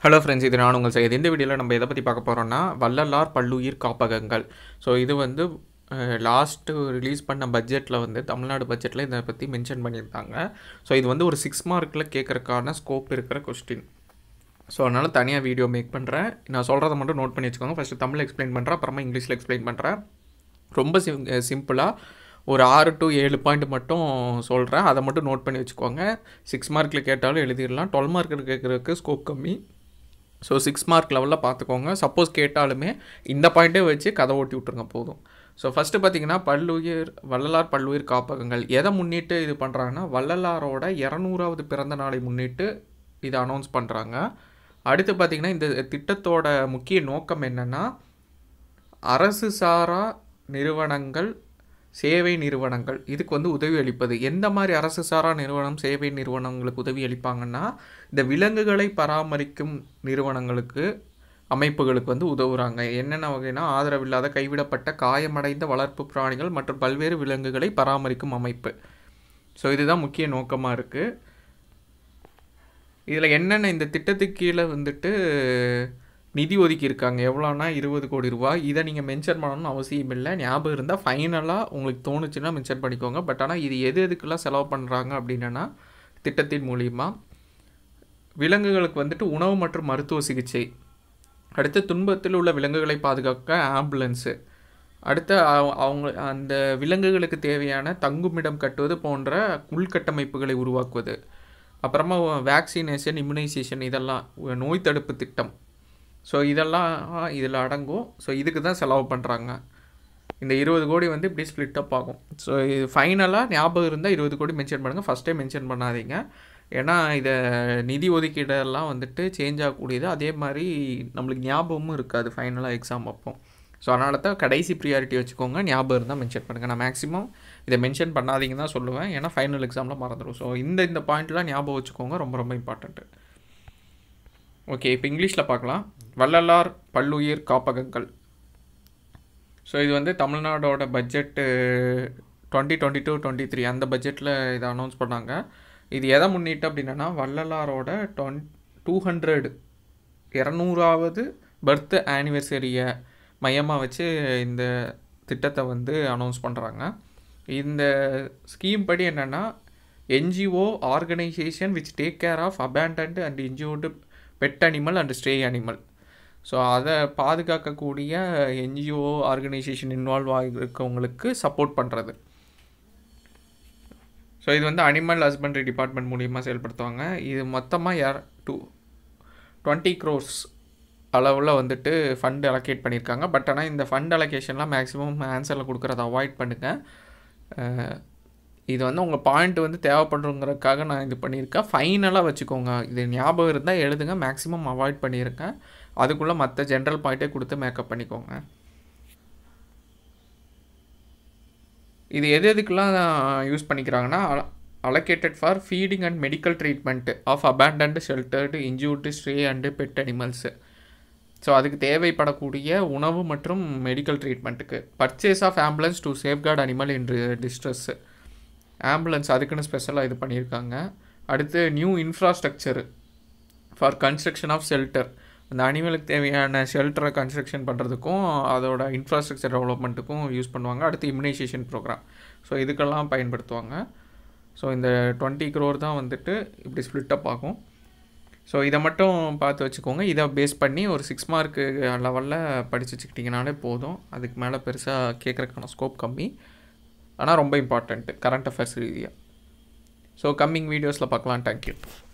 hello friends இது நான் உங்கள் செய்தி இந்த வீடியோவில் நம்ம எதை பற்றி பார்க்க போகிறோம்னா வள்ளலார் பல்லுயிர் காப்பகங்கள் ஸோ இது வந்து லாஸ்ட்டு ரிலீஸ் பண்ண பட்ஜெட்டில் வந்து தமிழ்நாடு பட்ஜெட்டில் இதை பற்றி மென்ஷன் பண்ணியிருந்தாங்க ஸோ இது வந்து ஒரு சிக்ஸ் மார்க்கில் கேட்குறக்கான ஸ்கோப் இருக்கிற கொஸ்டின் ஸோ அதனால் தனியாக வீடியோ மேக் பண்ணுறேன் நான் சொல்கிறத மட்டும் நோட் பண்ணி வச்சுக்கோங்க ஃபஸ்ட்டு தமிழ் எக்ஸ்பிளைன் பண்ணுறேன் அப்புறமா இங்கிலீஷில் எக்ஸ்பிளைன் பண்ணுறேன் ரொம்ப சிம் சிம்பிளாக ஒரு ஆறு டு ஏழு பாயிண்ட் மட்டும் சொல்கிறேன் அதை மட்டும் நோட் பண்ணி வச்சுக்கோங்க சிக்ஸ் மார்க்கில் கேட்டாலும் எழுதிடலாம் டுவெல் மார்க்கில் கேட்குறதுக்கு ஸ்கோப் கம்மி ஸோ சிக்ஸ் மார்க் லெவலில் பார்த்துக்கோங்க சப்போஸ் கேட்டாலுமே இந்த பாயிண்ட்டே வச்சு கதை ஓட்டி விட்ருங்க போதும் ஸோ ஃபஸ்ட்டு பார்த்தீங்கன்னா பல்லுயிர் வள்ளலார் பல்லுயிர் காப்பகங்கள் எதை முன்னிட்டு இது பண்ணுறாங்கன்னா வள்ளலாரோட இரநூறாவது பிறந்த நாளை முன்னிட்டு இதை அனௌன்ஸ் பண்ணுறாங்க அடுத்து பார்த்திங்கன்னா இந்த திட்டத்தோட முக்கிய நோக்கம் என்னென்னா அரசு சாரா நிறுவனங்கள் சேவை நிறுவனங்கள் இதுக்கு வந்து உதவி அளிப்பது எந்த மாதிரி அரசு சாரா நிறுவனம் சேவை நிறுவனங்களுக்கு உதவி அளிப்பாங்கன்னா இந்த விலங்குகளை பராமரிக்கும் நிறுவனங்களுக்கு அமைப்புகளுக்கு வந்து உதவுறாங்க என்னென்ன வகைனா ஆதரவில்லாத கைவிடப்பட்ட காயமடைந்த வளர்ப்பு பிராணிகள் மற்றும் பல்வேறு விலங்குகளை பராமரிக்கும் அமைப்பு ஸோ இதுதான் முக்கிய நோக்கமாக இருக்குது இதில் என்னென்ன இந்த திட்டத்துக்கு கீழே வந்துட்டு நிதி ஒதுக்கி இருக்காங்க எவ்வளோனா இருபது கோடி ரூபாய் இதை நீங்கள் மென்ஷன் பண்ணணும்னு அவசியம் இல்லை ஞாபகம் இருந்தால் ஃபைனலாக உங்களுக்கு தோணுச்சுன்னா மென்ஷன் பண்ணிக்கோங்க பட் ஆனால் இது எது எதுக்கெல்லாம் செலவு பண்ணுறாங்க அப்படின்னா திட்டத்தின் மூலிமா விலங்குகளுக்கு வந்துட்டு உணவு மற்றும் மருத்துவ சிகிச்சை அடுத்து துன்பத்தில் உள்ள விலங்குகளை பாதுகாக்க ஆம்புலன்ஸு அடுத்து அவங்க அந்த விலங்குகளுக்கு தேவையான தங்குமிடம் கட்டுவது போன்ற உள்கட்டமைப்புகளை உருவாக்குவது அப்புறமா வேக்சினேஷன் இம்யூனைசேஷன் இதெல்லாம் நோய் தடுப்பு திட்டம் ஸோ இதெல்லாம் இதில் அடங்கும் ஸோ இதுக்கு தான் செலவு பண்ணுறாங்க இந்த இருபது கோடி வந்து இப்படி ஸ்ப்ளிட் அப் ஆகும் ஸோ இது ஃபைனலாக ஞாபகம் இருந்தால் இருபது கோடி மென்ஷன் பண்ணுங்கள் ஃபஸ்ட்டே மென்ஷன் பண்ணாதீங்க ஏன்னா இதை நிதி ஒதுக்கீடெல்லாம் வந்துட்டு சேஞ்ச் ஆகக்கூடியது அதே மாதிரி நம்மளுக்கு ஞாபகமும் இருக்காது ஃபைனலாக எக்ஸாம் அப்போ ஸோ அதனால தான் கடைசி ப்ரியாரிட்டி வச்சுக்கோங்க ஞாபகம் இருந்தால் மென்ஷன் பண்ணுங்கள் நான் மேக்ஸிமம் இதை மென்ஷன் பண்ணாதீங்க தான் சொல்லுவேன் ஏன்னா ஃபைனல் எக்ஸாமில் மறந்துடும் ஸோ இந்த இந்த பாயிண்ட்லாம் ஞாபகம் வச்சுக்கோங்க ரொம்ப ரொம்ப இம்பார்ட்டண்ட்டு ஓகே இப்போ இங்கிலீஷில் பார்க்கலாம் வள்ளலார் பல்லுயிர் காப்பகங்கள் ஸோ இது வந்து தமிழ்நாடோட budget twenty twenty two twenty three அந்த பட்ஜெட்டில் இதை அனௌன்ஸ் பண்ணாங்க இது எதை முன்னிட்டு அப்படின்னா வள்ளலாரோட டொன் டூ ஹண்ட்ரட் இரநூறாவது பர்த் ஆனிவர்சரியை மையமாக வச்சு இந்த திட்டத்தை வந்து அனௌன்ஸ் பண்ணுறாங்க இந்த ஸ்கீம் படி என்னென்னா NGO organisation which take care of abandoned and injured pet animal and stay animal so அதை பாதுகாக்கக்கூடிய என்ஜிஓ ஆர்கனைசேஷன் இன்வால்வ் ஆகிருக்கவங்களுக்கு சப்போர்ட் பண்ணுறது ஸோ இது வந்து அனிமல் ஹஸ்பண்ட்ரி டிபார்ட்மெண்ட் மூலியமாக செயல்படுத்துவாங்க இது மொத்தமாக யார் டூ டுவெண்ட்டி க்ரோர்ஸ் அளவில் வந்துட்டு ஃபண்ட் அலோகேட் பண்ணியிருக்காங்க பட் ஆனால் இந்த ஃபண்ட் அலோகேஷன்லாம் மேக்ஸிமம் ஆன்சரில் கொடுக்குறத அவாய்ட் பண்ணுங்கள் இது வந்து உங்கள் பாயிண்ட் வந்து தேவைப்படுறங்கிறதுக்காக நான் இது பண்ணியிருக்கேன் ஃபைனலாக வச்சுக்கோங்க இது ஞாபகம் இருந்தால் எழுதுங்க மேக்ஸிமம் அவாய்ட் பண்ணியிருக்கேன் அதுக்குள்ளே மற்ற ஜென்ரல் பாயிண்ட்டே கொடுத்து மேக்கப் பண்ணிக்கோங்க இது எது எதுக்கெல்லாம் யூஸ் பண்ணிக்கிறாங்கன்னா allocated for feeding and medical treatment of abandoned sheltered injured stray and pet animals so அதுக்கு தேவைப்படக்கூடிய உணவு மற்றும் மெடிக்கல் ட்ரீட்மெண்ட்டுக்கு purchase of ambulance to safeguard animal in distress ambulance அதுக்குன்னு ஸ்பெஷலாக இது பண்ணியிருக்காங்க அடுத்து new infrastructure for construction of shelter அந்த அனிமலுக்கு தேவையான ஷெல்டரை கன்ஸ்ட்ரக்ஷன் பண்ணுறதுக்கும் அதோட இன்ஃப்ராஸ்ட்ரக்சர் டெவலப்மெண்ட்டுக்கும் யூஸ் பண்ணுவாங்க அடுத்து இம்யூனைசேஷன் ப்ரோக்ராம் ஸோ இதுக்கெல்லாம் பயன்படுத்துவாங்க ஸோ இந்த டுவெண்ட்டி க்ரோர் தான் வந்துட்டு இப்படி ஸ்ப்ளிட் அப் ஆகும் ஸோ இதை மட்டும் பார்த்து வச்சுக்கோங்க இதை பேஸ் பண்ணி ஒரு சிக்ஸ் மார்க்கு லெவலில் படித்து வச்சுக்கிட்டிங்கனாலே போதும் அதுக்கு மேலே பெருசாக கேட்குறக்கான ஸ்கோப் கம்மி ஆனால் ரொம்ப இம்பார்ட்டண்ட்டு கரண்ட் அஃபேர்ஸ் ரீதியாக ஸோ கம்மிங் வீடியோஸில் பார்க்கலாம் தேங்க்யூ